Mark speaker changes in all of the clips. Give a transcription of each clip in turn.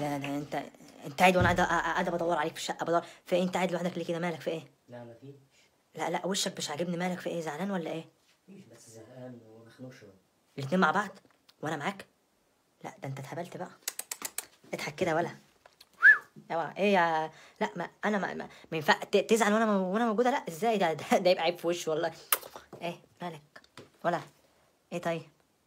Speaker 1: لا لا انت انت قاعد وانا قاعد قاعد بدور عليك في الشقه بدور في إيه؟ انت قاعد لوحدك ليه كده مالك في ايه
Speaker 2: لا مفيش
Speaker 1: لا لا وشك مش عاجبني مالك في ايه زعلان ولا ايه
Speaker 2: مفيش بس زهقان ومخنوق شويه
Speaker 1: الاتنين مع بعض وانا معاك لا ده انت اتهبلت بقى اضحك كده ولا اوعى ايه يا لا ما انا ما, ما, ما ينفع ت- تزعل وانا م- وانا موجوده لا ازاي ده ده, ده يبقى عيب في وشي والله ايه مالك ولا ايه طيب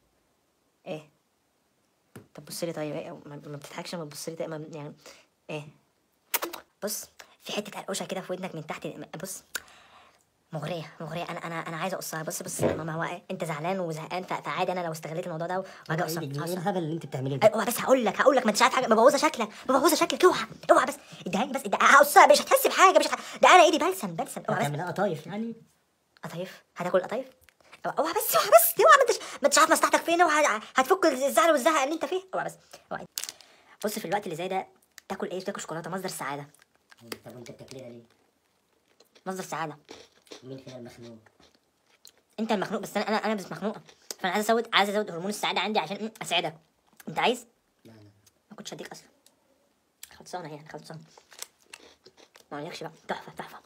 Speaker 1: ايه طب بص لي طيب ايه ما, ما بتضحكش ما تبص لي طيب ما- يعني ايه بص في حته قرقوشه كده في ودنك من تحت بص مغريه مغريه انا انا انا عايزه اقصها بص بص ما ما هو إيه، انت زعلان وزهقان ف- فعادي انا لو استغليت الموضوع ده واجي اقصها
Speaker 2: ايه
Speaker 1: أقصها.
Speaker 2: الهبل اللي انت بتعمليه ده
Speaker 1: اوعى بس هقول لك هقول لك ما انتش عارف حاجه مبوظه شكلك مبوظه شكلك اوعى اوعى بس اديهاني بس ادي- هقصها مش هتحس بحاجه مش هت... ده انا ايدي بلسم بلسم اوعى بس
Speaker 2: بتعملها قطايف يعني
Speaker 1: قطايف هتاكل قطايف اوعى اوعى بس اوعى بس اوعى ما انتش ما انتش عارف مصلحتك فين اوعى هتفك الزعل والزهق اللي انت فيه اوعى بس اوعى بص في الوقت اللي زي ده تاكل ايه تاكل شوكولاته مصدر سعاده
Speaker 2: طب وانت بتاكلها ليه؟
Speaker 1: مصدر سعاده
Speaker 2: مين فينا المخنوق؟
Speaker 1: انت المخنوق بس انا انا انا بس مخنوقه فانا عايز ازود عايز ازود هرمون السعاده عندي عشان م- اسعدك انت عايز
Speaker 2: لا لا
Speaker 1: ما كنتش هديك اصلا خلصانه هي خلصانه ما عليكش بقى تحفه تحفه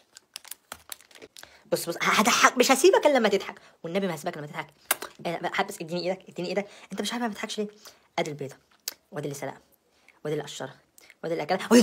Speaker 1: بص بص هضحك مش هسيبك الا لما تضحك والنبي ما هسيبك لما تضحك آه، بقى حبس اديني ايدك اديني ايدك انت مش عارف ما بتضحكش ليه ادي البيضه وادي اللي سلقها وادي اللي قشرها وادي اللي اكلها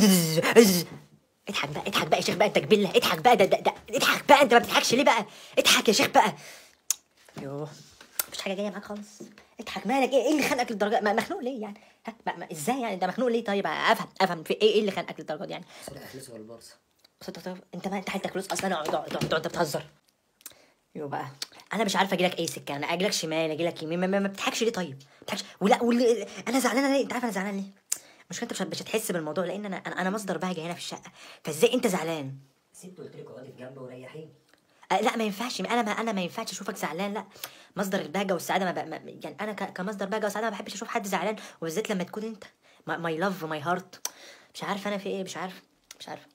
Speaker 1: اضحك بقى اضحك بقى يا شيخ بقى انت كبله اضحك بقى ده, ده, ده اضحك بقى انت ما بتضحكش ليه بقى اضحك يا شيخ بقى يوه مفيش حاجه جايه معاك خالص اضحك مالك ايه ايه اللي خانقك للدرجه ما- مخنوق ليه يعني ها ما ما ازاي يعني انت مخنوق ليه طيب افهم افهم في ايه ايه اللي خانقك للدرجه دي يعني
Speaker 2: سرق فلوس والبورصه
Speaker 1: بس انت طيب انت ما انت حالتك فلوس اصلا اقعد اقعد اقعد انت بتهزر يو بقى انا مش عارف اجي لك اي سكه انا اجي لك شمال اجي لك يمين ما, ما, ما بتضحكش ليه طيب ما بتضحكش ولا واللي انا زعلانه ليه انت عارف انا زعلان ليه مش انت مش مش هتحس بالموضوع لان انا انا, أنا مصدر بهجه هنا في الشقه فازاي انت زعلان
Speaker 2: سبت قلت لك اقعدي في جنبه وريحيني
Speaker 1: أه لا ما ينفعش انا ما انا ما ينفعش اشوفك زعلان لا مصدر البهجه والسعاده ما, ب... ما يعني انا ك... كمصدر بهجه وسعاده ما بحبش اشوف حد زعلان وبالذات لما تكون انت ماي لاف ماي هارت مش عارف انا في ايه مش عارف مش عارف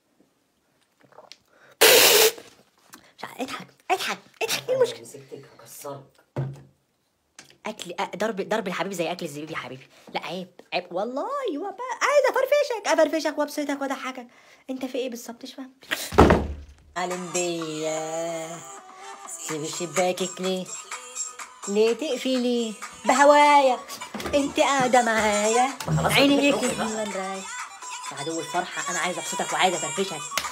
Speaker 1: مش عارف اضحك اضحك اضحك ايه المشكله
Speaker 2: مسكتك هكسرك
Speaker 1: اكل أ- ضرب ضرب الحبيب زي اكل الزبيب يا حبيبي لا عيب عيب والله يبقى بقى عايز افرفشك افرفشك وابسطك واضحكك انت في ايه بالظبط مش فاهم علم بيا سيبي شباكك ليه ليه تقفلي بهوايا انت قاعده معايا عيني ليكي في المراية. عدو الفرحه انا عايز ابسطك وعايز افرفشك